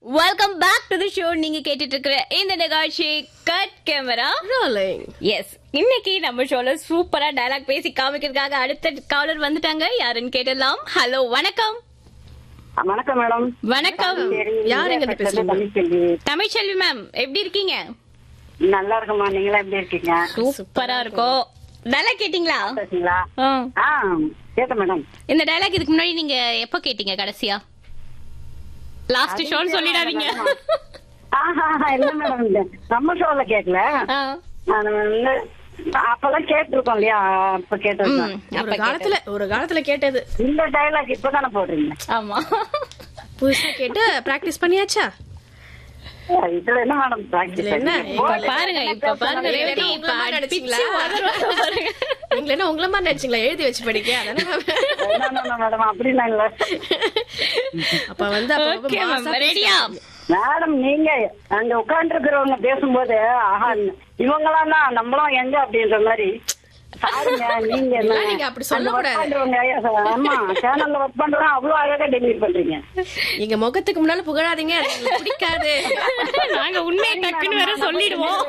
Welcome back to the show நீங்க கேட்டுட்டு இருக்கிற இந்த நிகழ்ச்சி கட் கேமரா Rolling. எஸ் இன்னைக்கு நம்ம ஷோல சூப்பரா டயலாக் பேசி காமிக்கிறதுக்காக அடுத்த காலர் வந்துட்டாங்க யாருன்னு கேட்டலாம் ஹலோ வணக்கம் வணக்கம் மேடம் வணக்கம் சரி, யார் எங்க இருந்து பேசுறீங்க? தமிழ்ச்செல்வி. தமிழ்ச்செல்வி மேம் எப்படி இருக்கீங்க நல்லா இருக்குமா நீங்களா எப்படி இருக்கீங்க சூப்பரா இருக்கும் டயலாக் கேட்டீங்களா பேசுங்களா ஆ. ஆ கேட்டேன் மேடம் இந்த டயலாக் இதுக்கு முன்னாடி நீங்க எப்ப கேட்டீங்க கடைசியா லாஸ்ட் ஷோன்னு சொல்லிடாதீங்க ஆஹா இல்ல மேடம் இல்ல நம்ம ஷோல கேட்கல ஆ. நான் வந்து அப்பெல்லாம் கேட்டிருக்கோம் இல்லையா அப்ப கேட்டது ம், தான். அப்ப ஒரு காலத்துல ஒரு காலத்துல கேட்டது இந்த டைலாக் இப்பதானே போடுறீங்க ஆமா புதுசா கேட்டு பிராக்டிஸ் பண்ணியாச்சா இதுல என்ன மேடம் பிராக்டிஸ் இதுல என்ன? இப்ப பாருங்க இப்ப பாருங்க இல்ல, எப்படி இல்ல, இப்ப உங்களை மாதிரி அடிச்சு நடிச்சீங்களா? உதறுவாங்க பாருங்க. நீங்க என்ன உங்கள மாதிரி நினைச்சீங்களா எழுதி வச்சு படிக்க அதானே மேடம் அப்படிலாம் இல்ல அப்ப வந்து அப்ப ரொம்ப ஓகே மேம் மாசா ரெடியா மேடம் நீங்க அங்க உட்கார்ந்து இருக்கிறவங்க பேசும்போது ஆஹா இவங்களாம் தான் நம்மளும் எங்க அப்படின்ற மாதிரி பாருங்க நீங்க என்ன இல்ல, நீங்க அப்படி அந்த work சொல்லக்கூடாது. பண்றவங்க ஆமா சேனல்ல ஒர்க் பண்றவங்க அவ்வளவு அழகா டெலிவரி பண்றீங்க எங்க முகத்துக்கு முன்னால புகழாதீங்க அது எங்களுக்கு பிடிக்காது நாங்க உண்மையை டக்குன்னு வேற சொல்லிடுவோம்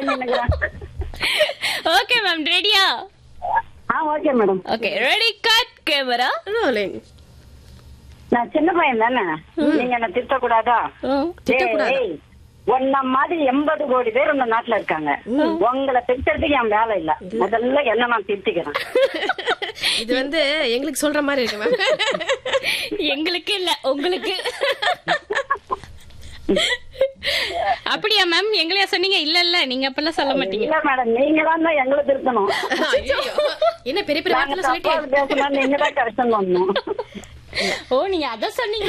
ஓகே மேம் ரெடியா ah okay madam okay ready cut camera Rolling. நான் சின்ன பையன் தானே நீங்க என்ன திட்டக்கூடாதா திட்டக்கூடாதா? ஏய், உன்ன மாதிரி எண்பது கோடி பேர் இந்த நாட்டுல இருக்காங்க உங்களை திட்டறதுக்கு என் வேலை இல்ல முதல்ல என்ன நான் திருத்திக்கிறேன் இது வந்து எங்களுக்கு சொல்ற மாதிரி இருக்கு மேம் எங்களுக்கு இல்ல உங்களுக்கு அப்படியா மேம் எங்களையா சொன்னீங்க இல்ல இல்ல நீங்க அப்பெல்லாம் சொல்ல மாட்டீங்க இல்ல மேடம் நீங்க தான் எங்களை திருத்தணும் ஐயோ. என்ன பெரிய பெரிய நாங்க வார்த்தை தப்பா சொல்லிட்டே பேசணும் நீங்க தான் கரெக்ஷன் பண்ணணும் ஓ நீங்க அத சொன்னீங்க